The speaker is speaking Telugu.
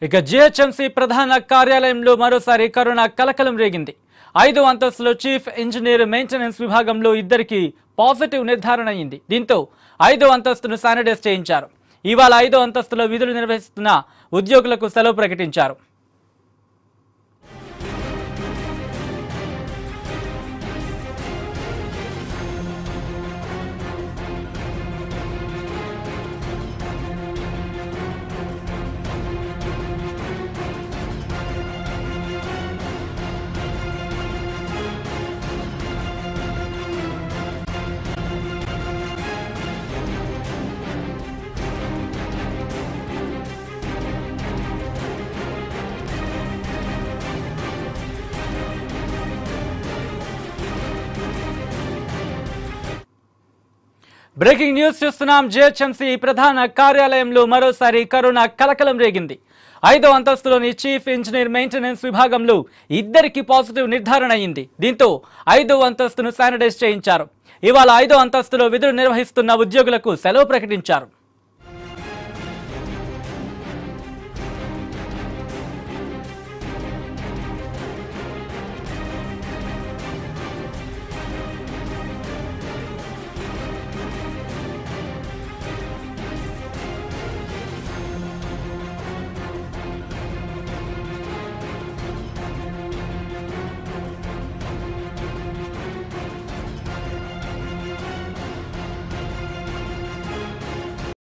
ఇక జిహెచ్ఎంసీ ప్రధాన కార్యాలయంలో మరోసారి కరోనా కలకలం రేగింది ఐదు అంతస్తులో చీఫ్ ఇంజనీర్ మెయింటెనెన్స్ విభాగంలో ఇద్దరికి పాజిటివ్ నిర్ధారణ అయింది దీంతో ఐదో అంతస్తును శానిటైజ్ చేయించారు ఇవాళ ఐదో అంతస్తులో విధులు నిర్వహిస్తున్న ఉద్యోగులకు సెలవు ప్రకటించారు బ్రేకింగ్ న్యూస్ చూస్తున్నాం జిహెచ్ఎంసీ ప్రధాన కార్యాలయంలో మరోసారి కరోనా కలకలం రేగింది ఐదో అంతస్తులోని చీఫ్ ఇంజనీర్ మెయింటెనెన్స్ విభాగంలో ఇద్దరికి పాజిటివ్ నిర్ధారణ అయింది దీంతో ఐదో అంతస్తును శానిటైజ్ చేయించారు ఇవాళ ఐదో అంతస్తులో విధులు నిర్వహిస్తున్న ఉద్యోగులకు సెలవు ప్రకటించారు